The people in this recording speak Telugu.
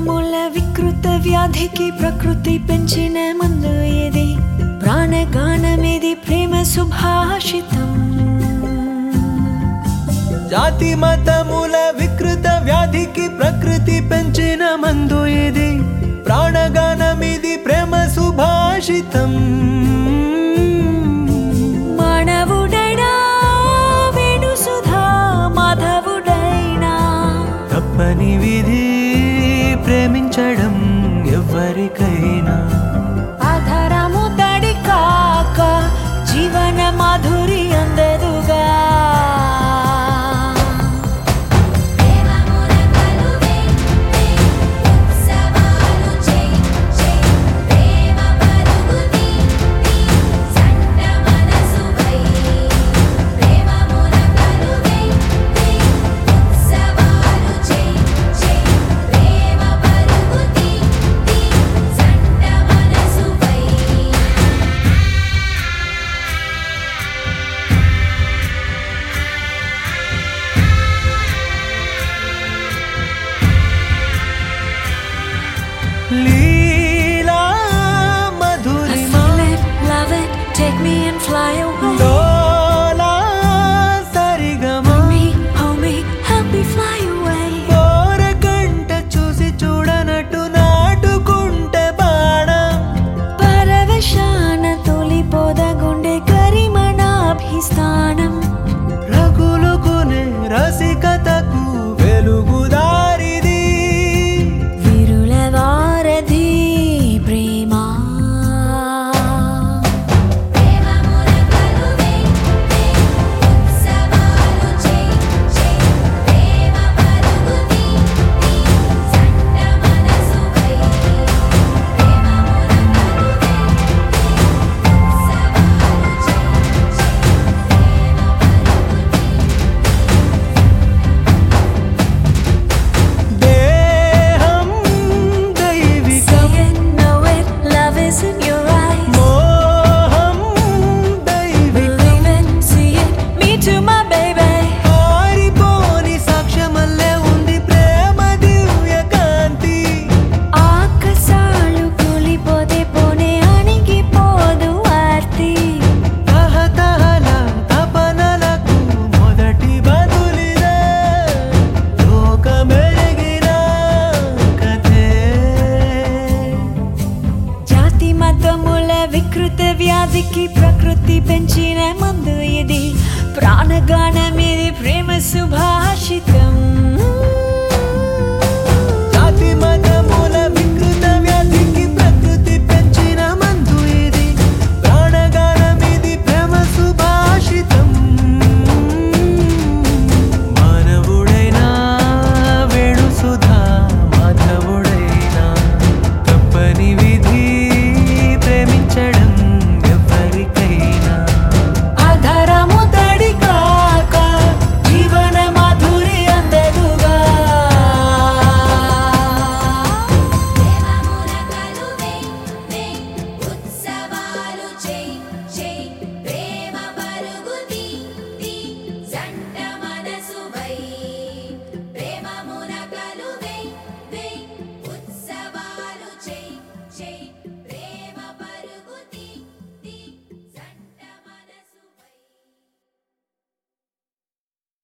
మతముల వికృత వ్యాధికి ప్రకృతి పెంచిన మందు ఇది ప్రాణగానమిది ప్రేమ సుభాషితం జాతి మతముల వికృత వ్యాధికి ప్రకృతి పెంచిన మందు ఇది ప్రాణగానమిది ప్రేమ సుభాషితం మానవుడైనా వేణు సుధా మాధవుడైనా తప్పని విధి ప్రేమించడం ఎవరికైనా ఆధారము తడి కాక జీవన మాధురి అందదుగా ప్రేమమున కలువే ఉత్సవాలు చేయి చేయి ప్రేమ పరుగు తీ తీ సంట మనసువై ప్రేమమున కలువే తీ ఉత్సవాలు చేయి చేయి ప్రేమ పరుగు తీ తీ సంట మనసువై లీలా I Madhurima feel it, love it, take me and fly away. Dola Saregama Me, hold me, help me fly away. ఓరగంట చూసి చూడనట్టు నాటుకుంటే బాణం పరవశాన తొలిపోద గుండె కరిమణాభిస్థానం రగులుకునే రసికతకు వెలుగుదారిది విరుల వారధి ప్రేమ ప్రేమమున కలువే ఉత్సవాలు చేయి చేయి ప్రేమ పరుగు తీ తీ సంట మనసువై ప్రేమమున కలువే ఉత్సవాలు చేయి చేయి ప్రేమ దేహం దైవికం See it, know it, love is in your eyes. మోహం దైవికం Believe it, see it, me too, my baby. ఆరిపోని సాక్ష్యమల్లే ఉంది ప్రేమ దివ్య కాంతి ఆకాశాలు కూలిపోతే పోనే అణిగిపోదు ఆర్తి తహతహల తపనలకు మొదటి బదులిదే లోకమెరిగిన కథే జాతి మతముల వికృత వ్యాధికి ప్రకృతి పెంచిన మందు ఇది ప్రాణగాన